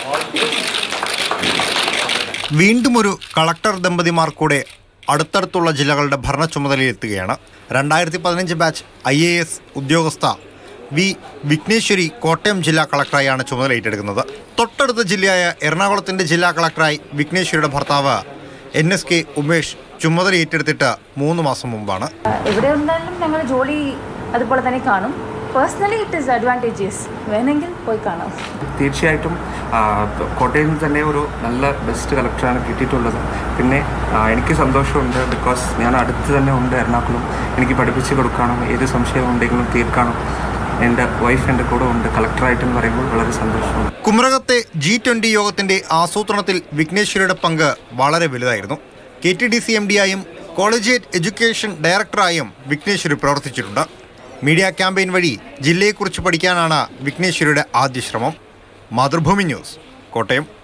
വീണ്ടും ഒരു കളക്ടർ ദമ്പതിമാർ കൂടെ അടുത്തടുത്തുള്ള ജില്ലകളുടെ ഭരണ ചുമതലയിലെത്തുകയാണ് രണ്ടായിരത്തി പതിനഞ്ച് ബാച്ച് ഐ എ എസ് ഉദ്യോഗസ്ഥ വി വിഘ്നേശ്വരി കോട്ടയം ജില്ലാ കളക്ടറായാണ് ചുമതല ഏറ്റെടുക്കുന്നത് തൊട്ടടുത്ത ജില്ലയായ എറണാകുളത്തിന്റെ ജില്ലാ കളക്ടറായി വിഘ്നേശ്വരിയുടെ ഭർത്താവ് എൻ എസ് കെ ഉമേഷ് ചുമതല ഏറ്റെടുത്തിട്ട് മൂന്ന് മാസം മുമ്പാണ് എവിടെ ഉണ്ടായാലും ഞങ്ങൾ ജോലി അതുപോലെ തന്നെ കാണും പേഴ്സണലി ഇറ്റ് ഈസ് അഡ്വാൻറ്റേജസ് വേണമെങ്കിൽ പോയി കാണാം തീർച്ചയായിട്ടും ആ, കോട്ടയം തന്നെ ഒരു നല്ല ബെസ്റ്റ് കളക്ടറാണ് കിട്ടിയിട്ടുള്ളത് പിന്നെ ആ, എനിക്ക് സന്തോഷമുണ്ട് ബിക്കോസ് ഞാൻ അടുത്ത് തന്നെ ഉണ്ട് എറണാകുളം എനിക്ക് പഠിപ്പിച്ച് കൊടുക്കാനും ഏത് സംശയം ഉണ്ടെങ്കിലും തീർക്കാനും എൻ്റെ വൈഫ് എൻ്റെ കൂടെ ഉണ്ട് കളക്ടറായിട്ടെന്ന് പറയുമ്പോൾ വളരെ സന്തോഷമുണ്ട് കുമരകത്തെ ജി ട്വന്റി യോഗത്തിന്റെ ആസൂത്രണത്തിൽ വിഘ്നേശ്വരിയുടെ പങ്ക് വളരെ വലുതായിരുന്നു K T D C M ഡിയായും കോളേജിയറ്റ് എഡ്യൂക്കേഷൻ ഡയറക്ടറായും വിഘ്നേശ്വരി പ്രവർത്തിച്ചിട്ടുണ്ട് മീഡിയ ക്യാമ്പയിൻ വഴി ജില്ലയെക്കുറിച്ച് പഠിക്കാനാണ് വിഘ്നേശ്വരിയുടെ ആദ്യ ശ്രമം മാതൃഭൂമി ന്യൂസ് കോട്ടയം